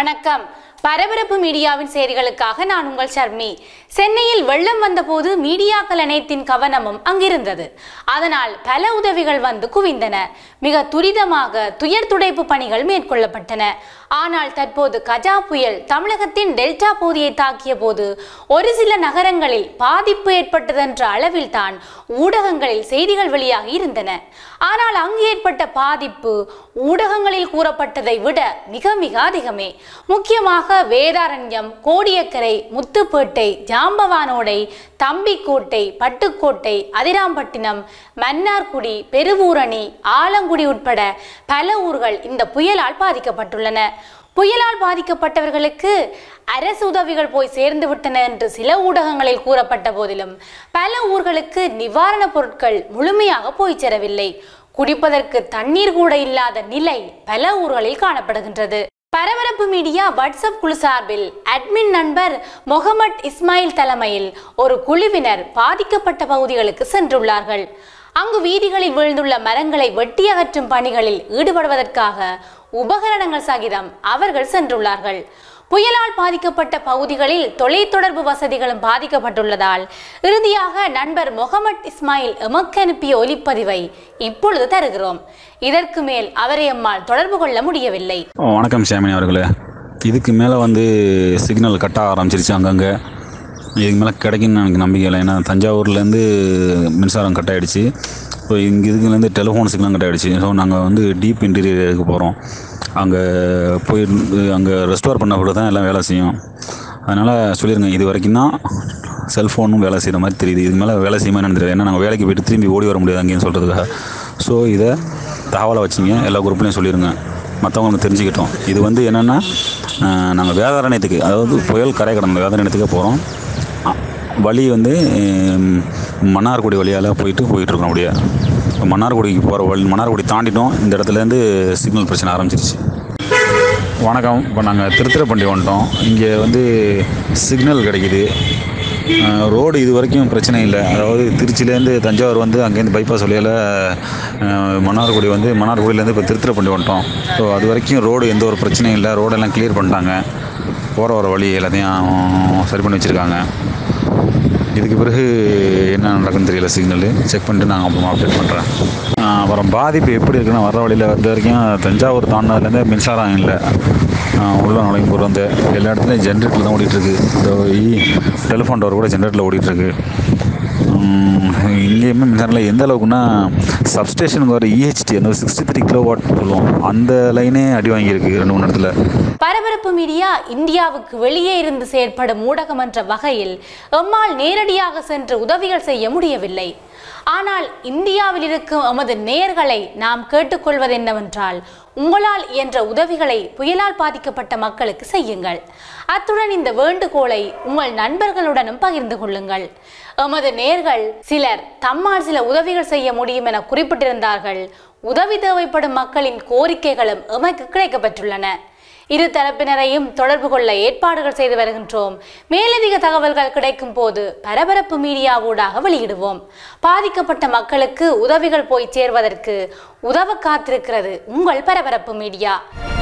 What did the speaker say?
வணக்கம் பரபரப்பு மீடியாவின் செய்திகளுக்காக நான் உங்கள் ஷர்மி சென்னையில் வெள்ளம் வந்தபோது மீடியாக்கள் அனைத்தின் கவனமும் அங்கிருந்தது அதனால் பல உதவிகள் வந்து குவிந்தன மிக துரிதமாக துயர் துடைப்பு பணிகள் மேற்கொள்ளப்பட்டன ஆனால் தற்போது கஜா புயல் தமிழகத்தின் டெல்டா பகுதியை தாக்கிய போது ஒரு சில நகரங்களில் பாதிப்பு ஏற்பட்டதென்ற அளவில் தான் ஊடகங்களில் செய்திகள் வெளியாகி இருந்தன ஆனால் அங்கு ஏற்பட்ட பாதிப்பு ஊடகங்களில் கூறப்பட்டதை விட மிக மிக அதிகமே முக்கியமாக வேதாரண்யம் கோடியக்கரை முத்துப்பேட்டை ஜாம்பவானோடை தம்பிக்கோட்டை பட்டுக்கோட்டை அதிராம்பட்டினம் மன்னார்குடி பெருவூரணி ஆலங்குடி உட்பட பல ஊர்கள் இந்த புயலால் பாதிக்கப்பட்டுள்ளன புயலால் பாதிக்கப்பட்டவர்களுக்கு அரசு உதவிகள் போய் சேர்ந்து விட்டன என்று சில ஊடகங்களில் கூறப்பட்ட போதிலும் பல ஊர்களுக்கு நிவாரணப் பொருட்கள் முழுமையாக போய் சேரவில்லை குடிப்பதற்கு தண்ணீர் கூட இல்லாத நிலை பல ஊர்களில் காணப்படுகின்றது பரபரப்பு மீடியா வாட்ஸ்அப் குழு சார்பில் அட்மின் நண்பர் முகமட் இஸ்மாயில் தலைமையில் ஒரு குழுவினர் பாதிக்கப்பட்ட பகுதிகளுக்கு சென்றுள்ளார்கள் அங்கு வீதிகளில் விழுந்துள்ள மரங்களை வெட்டி அகற்றும் பணிகளில் ஈடுபடுவதற்காக உபகரணங்கள் சகிதம் அவர்கள் சென்றுள்ளார்கள் புயலால் பாதிக்கப்பட்ட பகுதிகளில் தொலைத்தொடர்பு வசதிகளும் பாதிக்கப்பட்டுள்ளதால் இறுதியாக நண்பர் முகமட் இஸ்மாயில் எமக்கு அனுப்பிய ஒலிப்பதிவை இப்பொழுது தருகிறோம் இதற்கு மேல் அவரை எம்மால் தொடர்பு கொள்ள முடியவில்லை ஓ, வணக்கம் சாமினி அவர்களே இதுக்கு மேலே வந்து சிக்னல் கட்ட ஆரம்பிச்சிருச்சு அங்கங்கே இதுக்கு மேலே கிடைக்குன்னு எனக்கு நம்பிக்கை இல்லை ஏன்னா தஞ்சாவூர்லேருந்து மின்சாரம் கட் ஆகிடுச்சு ஸோ இங்கே இதுக்குலேருந்து டெலிஃபோன் சிக்னல் கட் ஆகிடுச்சு ஸோ நாங்கள் வந்து டீப் இன்டீரியருக்கு போகிறோம் அங்கே போய் அங்கே ரெஸ்டோர் பண்ண கூட தான் எல்லாம் வேலை செய்யும் அதனால் சொல்லிடுங்க இது வரைக்கும் தான் செல்ஃபோனும் வேலை செய்கிற மாதிரி தெரியுது இதுக்கு மேலே வேலை செய்யுமா என்னன்னு தெரியாது ஏன்னா நாங்கள் வேலைக்கு போயிட்டு திரும்பி ஓடி வர முடியாது அங்கேயும் சொல்கிறதுக்காக ஸோ இதை தகவலை வச்சிங்க எல்லா குரூப்லேயும் சொல்லிடுங்க மற்றவங்களுக்கு தெரிஞ்சுக்கிட்டோம் இது வந்து என்னென்னா நாங்கள் வேதாரண்யத்துக்கு அதாவது புயல் கரை கடந்த வேதாரண்யத்துக்கே போகிறோம் வழி வந்து ஹம், மன்னார்குடி வழியால் போயிட்டு போயிட்டுருக்கோம் அப்படியே இப்போ மன்னார்குடிக்கு போகிற வழி மன்னார்குடி தாண்டிட்டோம் இந்த இடத்துலேருந்து சிக்னல் பிரச்சனை ஆரம்பிச்சிருச்சு வணக்கம் இப்போ நாங்கள் திருத்துறைப்பண்டி வந்துட்டோம் இங்கே வந்து சிக்னல் கிடைக்குது அஹ், ரோடு இது வரைக்கும் பிரச்சனை இல்லை அதாவது திருச்சியிலேருந்து தஞ்சாவூர் வந்து அங்கேருந்து பைபாஸ் வழியால் அஹ், மன்னார்குடி வந்து மன்னார்குடியிலேருந்து இப்போ திருத்துறைப்பண்டி வந்துட்டோம் ஸோ அது வரைக்கும் ரோடு எந்த ஒரு பிரச்சனையும் இல்லை ரோடெல்லாம் கிளியர் பண்ணிட்டாங்க போகிற வர வழி எல்லாத்தையும் சரி பண்ணி வச்சுருக்காங்க இதுக்கு பிறகு என்ன நடக்குன்னு தெரியல சிக்னலு செக் பண்ணிட்டு நாங்கள் அப்புறமா அப்டேட் பண்ணுறேன் அப்புறம் பாதிப்பு எப்படி இருக்குன்னா வர வழியில் வந்த வரைக்கும் தஞ்சாவூர் தாண்டினதுலேருந்தே மின்சாரம் இல்லை ஆஹ் உள்ள நுழையும் போது வந்து எல்லா இடத்துலையும் ஜென்ரேட்டர் தான் ஓடிட்டுருக்கு இந்த டெலிஃபோன் டவர் கூட ஜென்ரேட்டரில் ஓடிட்டுருக்கு இங்கேயுமே மின்சாரம் எந்த அளவுக்குன்னா சப்ஸ்டேஷனுக்கு வர இஹெச்டி அந்த சிக்ஸ்டி த்ரீ கிலோ வாட் சொல்லுவோம் அந்த லைனே அடி வாங்கியிருக்கு ரெண்டு மூணு இடத்துல பரபரப்பு மீடியா இந்தியாவுக்கு வெளியே இருந்து செயற்படும் ஊடகம் என்ற வகையில் எம்மால் நேரடியாக சென்று உதவிகள் செய்ய முடியவில்லை ஆனால் இந்தியாவில் இருக்கும் எமது நேயர்களை நாம் கேட்டுக்கொள்வது என்னவென்றால் உங்களால் இயன்ற உதவிகளை புயலால் பாதிக்கப்பட்ட மக்களுக்கு செய்யுங்கள் அத்துடன் இந்த வேண்டுகோளை உங்கள் நண்பர்களுடனும் பகிர்ந்து கொள்ளுங்கள் எமது நேர்கள் சிலர் தம்மால் சில உதவிகள் செய்ய முடியும் என குறிப்பிட்டிருந்தார்கள் உதவி தேவைப்படும் மக்களின் கோரிக்கைகளும் எமக்கு கிடைக்கப்பெற்றுள்ளன இரு தரப்பினரையும் தொடர்பு கொள்ள ஏற்பாடுகள் செய்து வருகின்றோம் மேலதிக தகவல்கள் கிடைக்கும் போது பரபரப்பு மீடியா ஊடாக வெளியிடுவோம் பாதிக்கப்பட்ட மக்களுக்கு உதவிகள் போய் சேர்வதற்கு உதவ காத்திருக்கிறது உங்கள் பரபரப்பு மீடியா